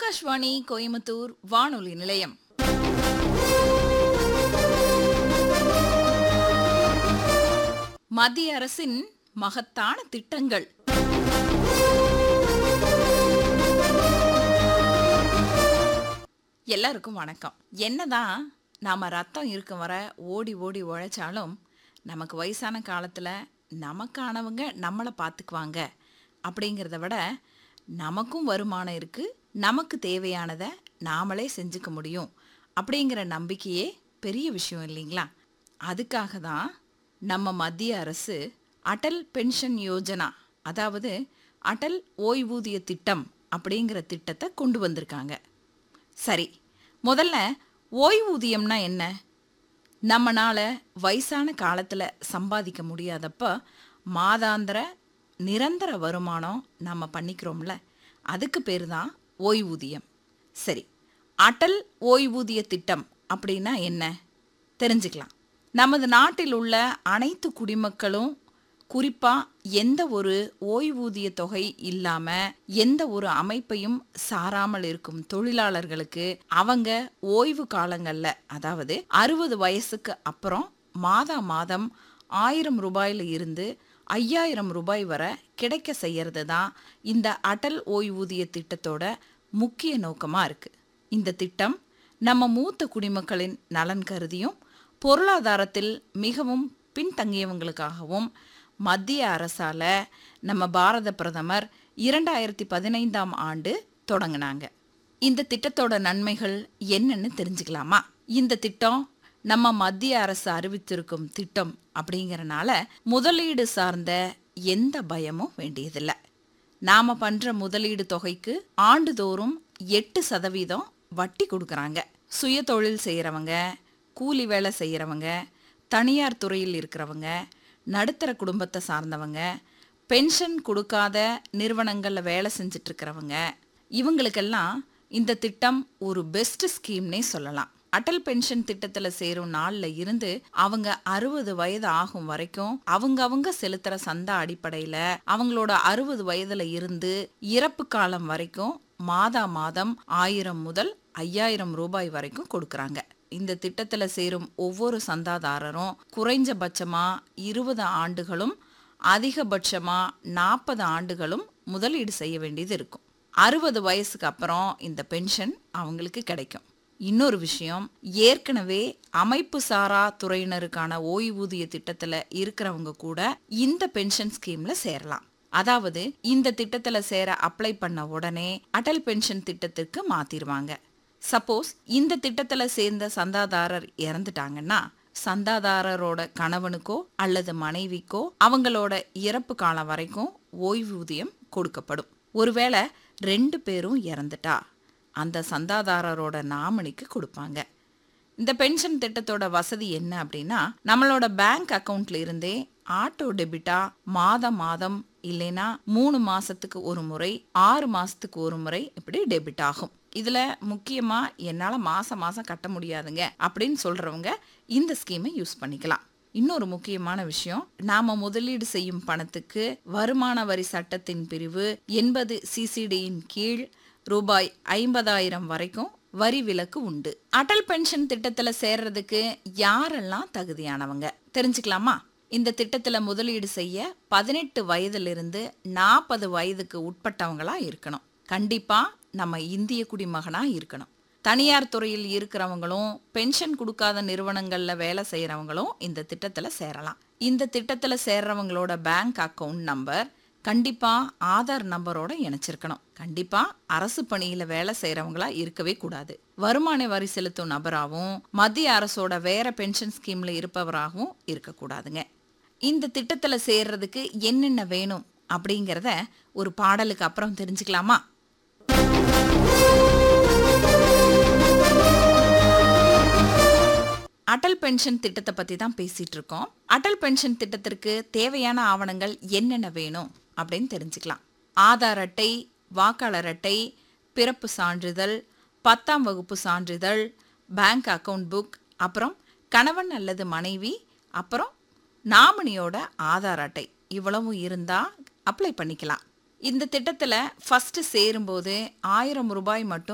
ஆகாஷ்வாணி கோயம்புத்தூர் வானொலி நிலையம் மத்திய அரசின் மகத்தான திட்டங்கள் எல்லாருக்கும் வணக்கம் என்னதான் நாம ரத்தம் இருக்கும் வர ஓடி ஓடி உழைச்சாலும் நமக்கு வயசான காலத்துல நமக்கானவங்க நம்மளை பார்த்துக்குவாங்க அப்படிங்கிறத விட நமக்கும் வருமானம் இருக்கு நமக்கு தேவையானதை நாமளே செஞ்சுக்க முடியும் அப்படிங்கிற நம்பிக்கையே பெரிய விஷயம் இல்லைங்களா அதுக்காக தான் நம்ம மத்திய அரசு அடல் பென்ஷன் யோஜனா அதாவது அடல் ஓய்வூதிய திட்டம் அப்படிங்கிற திட்டத்தை கொண்டு வந்திருக்காங்க சரி முதல்ல ஓய்வூதியம்னா என்ன நம்மனால வயசான காலத்தில் சம்பாதிக்க முடியாதப்ப மாதாந்திர நிரந்தர வருமானம் நம்ம பண்ணிக்கிறோம்ல அதுக்கு பேர் தான் ஓய்வூதியம் சரி அடல் ஓய்வூதிய திட்டம் அப்படின்னா என்ன தெரிஞ்சுக்கலாம் நமது நாட்டில் உள்ள அனைத்து குடிமக்களும் குறிப்பா எந்த ஒரு ஓய்வூதிய தொகை இல்லாம எந்த ஒரு அமைப்பையும் சாராமல் இருக்கும் தொழிலாளர்களுக்கு அவங்க ஓய்வு காலங்கள்ல அதாவது அறுபது வயசுக்கு அப்புறம் மாதா மாதம் ஆயிரம் ரூபாயில இருந்து ஐயாயிரம் ரூபாய் வரை கிடைக்க செய்யறது தான் இந்த அடல் ஓய்வூதிய திட்டத்தோட முக்கிய நோக்கமா இருக்கு இந்த திட்டம் நம்ம மூத்த குடிமக்களின் நலன் கருதியும் பொருளாதாரத்தில் மிகவும் பின்தங்கியவங்களுக்காகவும் மத்திய அரசால நம்ம பாரத பிரதமர் இரண்டாயிரத்தி பதினைந்தாம் ஆண்டு தொடங்கினாங்க இந்த திட்டத்தோட நன்மைகள் என்னன்னு தெரிஞ்சுக்கலாமா இந்த திட்டம் நம்ம மத்திய அரசு அறிவித்திருக்கும் திட்டம் அப்படிங்கறனால முதலீடு சார்ந்த எந்த பயமும் வேண்டியதில்லை நாம பண்ற முதலீடு தொகைக்கு ஆண்டுதோறும் எட்டு சதவீதம் வட்டி கொடுக்கறாங்க சுய தொழில் செய்யறவங்க கூலி வேலை செய்யறவங்க தனியார் துறையில் இருக்கிறவங்க நடுத்தர குடும்பத்தை சார்ந்தவங்க பென்ஷன் கொடுக்காத நிறுவனங்களில் வேலை செஞ்சுட்டு இருக்கிறவங்க இவங்களுக்கெல்லாம் இந்த திட்டம் ஒரு பெஸ்ட் ஸ்கீம்னே சொல்லலாம் அடல் பென்ஷன் திட்டத்துல சேரும் நாள்ல இருந்து அவங்க அறுபது வயது ஆகும் வரைக்கும் அவங்க அவங்க செலுத்துற சந்தா அடிப்படையில அவங்களோட அறுபது வயதுல இருந்து இறப்பு காலம் வரைக்கும் மாதா மாதம் ஆயிரம் முதல் ஐயாயிரம் ரூபாய் வரைக்கும் கொடுக்கறாங்க இந்த திட்டத்துல சேரும் ஒவ்வொரு சந்தாதாரரும் குறைஞ்சபட்சமா இருபது ஆண்டுகளும் அதிகபட்சமா நாற்பது ஆண்டுகளும் முதலீடு செய்ய வேண்டியது இருக்கும் அறுபது வயசுக்கு அப்புறம் இந்த பென்ஷன் அவங்களுக்கு கிடைக்கும் இன்னொரு விஷயம் ஏற்கனவே அமைப்பு சாரா துறையினருக்கான ஓய்வூதிய திட்டத்துல இருக்கிறவங்க கூட இந்த பென்ஷன் ஸ்கீம்ல சேரலாம் அதாவது இந்த திட்டத்துல சேர அப்ளை பண்ண உடனே அடல் பென்ஷன் திட்டத்திற்கு மாத்திருவாங்க சப்போஸ் இந்த திட்டத்துல சேர்ந்த சந்தாதாரர் இறந்துட்டாங்கன்னா சந்தாதாரரோட கணவனுக்கோ அல்லது மனைவிக்கோ அவங்களோட இறப்பு காலம் வரைக்கும் ஓய்வூதியம் கொடுக்கப்படும் ஒருவேளை ரெண்டு பேரும் இறந்துட்டா அந்த சந்தாதாரரோட நாமினிக்கு கொடுப்பாங்க இந்த பென்ஷன் திட்டத்தோட வசதி என்ன அப்படின்னா நம்மளோட பேங்க் அக்கவுண்ட்ல இருந்தே ஆட்டோ டெபிட்டா மாதம் மாதம் இல்லைன்னா மூணு மாசத்துக்கு ஒரு முறை ஆறு மாசத்துக்கு ஒரு முறை இப்படி டெபிட் ஆகும் இதுல முக்கியமா என்னால மாசம் மாசம் கட்ட முடியாதுங்க அப்படின்னு சொல்றவங்க இந்த ஸ்கீமை யூஸ் பண்ணிக்கலாம் இன்னொரு முக்கியமான விஷயம் நாம முதலீடு செய்யும் பணத்துக்கு வருமான வரி சட்டத்தின் பிரிவு எண்பது சிசிடியின் கீழ் ரூபாய் ஐம்பதாயிரம் வரைக்கும் வரி விலக்கு உண்டு அடல் பென்ஷன் திட்டத்துல சேர்றதுக்கு யாரெல்லாம் தகுதியானவங்க தெரிஞ்சுக்கலாமா இந்த திட்டத்துல முதலீடு செய்ய பதினெட்டு வயதிலிருந்து நாற்பது வயதுக்கு உட்பட்டவங்களா இருக்கணும் கண்டிப்பா நம்ம இந்திய குடிமகனா இருக்கணும் தனியார் துறையில் இருக்கிறவங்களும் பென்ஷன் கொடுக்காத நிறுவனங்கள்ல வேலை செய்யறவங்களும் இந்த திட்டத்துல சேரலாம் இந்த திட்டத்துல சேர்றவங்களோட பேங்க் அக்கவுண்ட் நம்பர் கண்டிப்பா ஆதார் நம்பரோட இணைச்சிருக்கணும் கண்டிப்பா அரசு பணியில வேலை செய்யறவங்களா இருக்கவே கூடாது வருமான வரி செலுத்தும் நபராகவும் மத்திய அரசோட வேற பென்ஷன் ஸ்கீம்ல இருப்பவராகவும் இருக்கக்கூடாதுங்க இந்த திட்டத்துல சேர்றதுக்கு என்னென்ன வேணும் அப்படிங்கிறத ஒரு பாடலுக்கு அப்புறம் தெரிஞ்சுக்கலாமா அடல் பென்ஷன் திட்டத்தை பத்தி தான் பேசிட்டு இருக்கோம் அடல் பென்ஷன் திட்டத்திற்கு தேவையான ஆவணங்கள் என்னென்ன வேணும் அப்படின்னு தெரிஞ்சுக்கலாம் ஆதார் அட்டை வாக்காளர் அட்டை பிறப்பு சான்றிதழ் பத்தாம் வகுப்பு சான்றிதழ் பேங்க் அக்கவுண்ட் புக் அப்புறம் கணவன் அல்லது மனைவி அப்புறம் நாமினியோட ஆதார் அட்டை இவ்வளவும் இருந்தா அப்ளை பண்ணிக்கலாம் இந்த திட்டத்துல ஃபர்ஸ்ட் சேரும்போது ஆயிரம் ரூபாய் மட்டும்